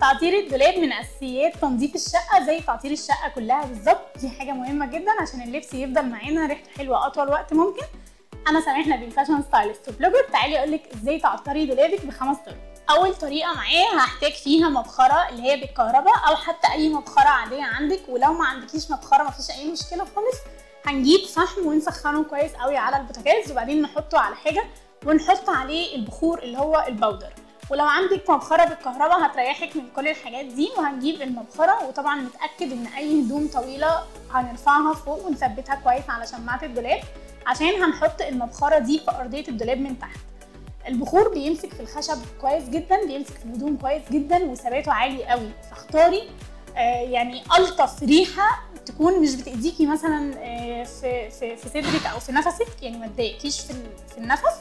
تعطير الدولاب من اساسيات تنظيف الشقه زي تعطير الشقه كلها بالظبط دي حاجه مهمه جدا عشان اللبس يفضل معانا ريحته حلوه اطول وقت ممكن انا سامح نبيل فاشن ستايلست وبلوجر تعالي اقول لك ازاي تعطري دولابك بخمس طرق اول طريقه معايا هحتاج فيها مبخره اللي هي بالكهرباء او حتى اي مبخره عاديه عندك ولو ما عندكيش مبخره مفيش اي مشكله خالص هنجيب فحم ونسخنه كويس قوي على البوتاجاز وبعدين نحطه على حاجه ونحط عليه البخور اللي هو البودر ولو عندك مبخره بالكهرباء هتريحك من كل الحاجات دي وهنجيب المبخره وطبعا نتاكد ان اي هدوم طويله هنرفعها فوق ونثبتها كويس على شماعه الدولاب عشان هنحط المبخره دي في ارضيه الدولاب من تحت البخور بيمسك في الخشب كويس جدا بيمسك في الهدوم كويس جدا وثباته عالي قوي فاختاري آه يعني الطف ريحه تكون مش بتاذيكي مثلا آه في في في صدرك او في نفسك يعني ما تضايقكيش في في النفس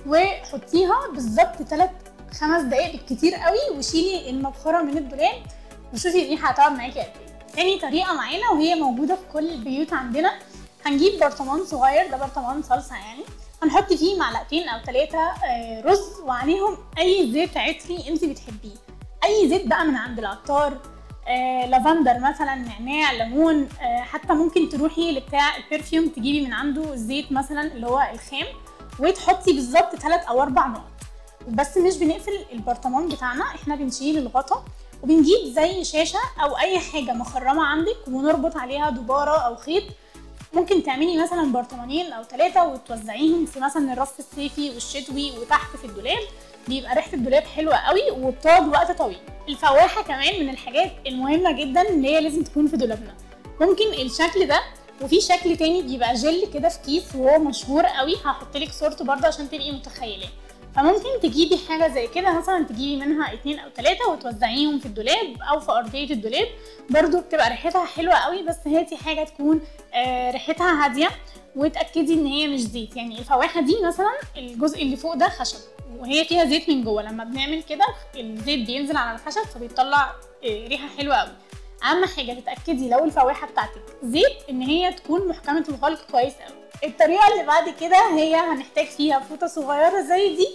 وحطيها بالظبط 3 خمس دقايق بالكتير قوي وشيلي المبخره من الدولاب وشوفي الريحه هتقعد معاكي قد ايه تاني طريقه معانا وهي موجوده في كل البيوت عندنا هنجيب برطمان صغير ده برطمان صلصه يعني هنحط فيه معلقتين او ثلاثه رز وعليهم اي زيت عطري انت بتحبيه اي زيت بقى من عند العطار آه، لافندر مثلا نعناع ليمون آه، حتى ممكن تروحي لبتاع البرفيوم تجيبي من عنده الزيت مثلا اللي هو الخام وتحطي بالظبط ثلاث او اربع نقط بس مش بنقفل البرطمان بتاعنا احنا بنشيل الغطا وبنجيب زي شاشه او اي حاجه مخرمه عندك ونربط عليها دباره او خيط ممكن تعملي مثلا برطمانين او ثلاثه وتوزعيهم في مثلا الرف الصيفي والشتوي وتحت في الدولاب بيبقى ريحه الدولاب حلوه قوي وبتقعد وقت طويل الفواحه كمان من الحاجات المهمه جدا اللي هي لازم تكون في دولابنا ممكن الشكل ده وفي شكل تاني بيبقى جل كده في كيس وهو مشهور قوي هحط لك صورته برضه عشان تبقي متخيلاه فممكن تجيبي حاجه زي كده مثلا تجيبي منها اتنين او تلاتة وتوزعيهم في الدولاب او في ارضيه الدولاب برضو بتبقى ريحتها حلوه قوي بس هاتي حاجه تكون آه ريحتها هاديه وتاكدي ان هي مش زيت يعني الفواحه دي مثلا الجزء اللي فوق ده خشب وهي فيها زيت من جوه لما بنعمل كده الزيت بينزل على الخشب فبيطلع آه ريحه حلوه قوي اهم حاجه تتاكدي لو الفواحه بتاعتك زيت ان هي تكون محكمه الغلق كويس قوي الطريقه اللي بعد كده هي هنحتاج فيها فوطه صغيره زي دي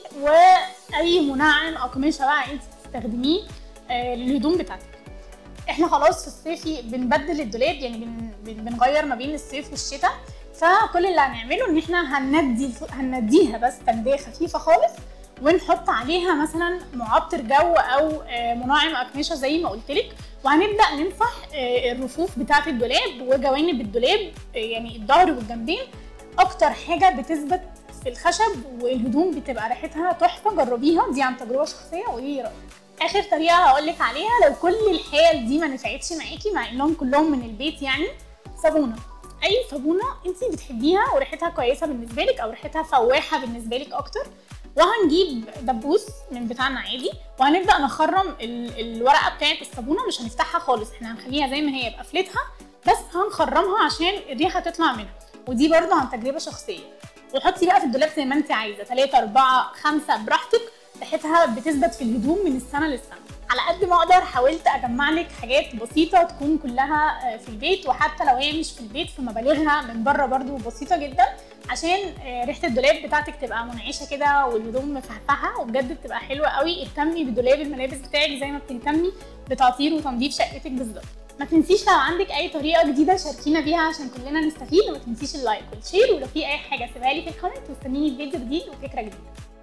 واي منعم اقمشه بقى انت تستخدميه آه للهدوم بتاعتك احنا خلاص في الصيفي بنبدل الدولاب يعني بن بنغير ما بين الصيف والشتاء فكل اللي هنعمله ان احنا هندي هنديها بس تنديه خفيفه خالص ونحط عليها مثلا معطر جو او منعم اقمشه زي ما قلت لك وهنبدا ننفح الرفوف بتاعه الدولاب وجوانب الدولاب يعني الظهر والجنبين اكتر حاجه بتثبت في الخشب والهدوم بتبقى ريحتها تحفه جربيها دي عن تجربه شخصيه وقولي رايك اخر طريقه هقول لك عليها لو كل الحيل دي ما نفعتش معاكي مع انهم كلهم من البيت يعني صابونه اي صابونه انت بتحبيها وريحتها كويسه بالنسبه لك او ريحتها فواحه بالنسبه لك اكتر وهنجيب دبوس من بتاعنا عادي وهنبدا نخرم الورقه بتاعه الصابونه مش هنفتحها خالص احنا هنخليها زي ما هي بقفلتها بس هنخرمها عشان الريحه تطلع منها ودي برضه عن تجربه شخصيه وحطي بقى في الدولاب زي ما انت عايزه 3 4 5 براحتك ريحتها بتثبت في الهدوم من السنه للسنه على قد ما اقدر حاولت اجمع لك حاجات بسيطه تكون كلها في البيت وحتى لو هي مش في البيت فمبالغها من بره برضو بسيطه جدا عشان ريحه الدولاب بتاعتك تبقى منعشه كده والهدوم مفحفحه وبجد بتبقى حلوه قوي اهتمي بدولاب الملابس بتاعك زي ما بتهتمي بتعطير وتنظيف شقتك بالظبط ما تنسيش لو عندك اي طريقه جديده شاركينا بيها عشان كلنا نستفيد وما تنسيش اللايك والشير ولو في اي حاجه سيبها لي في الكومنت واستنيني في فيديو جديد وفكره جديده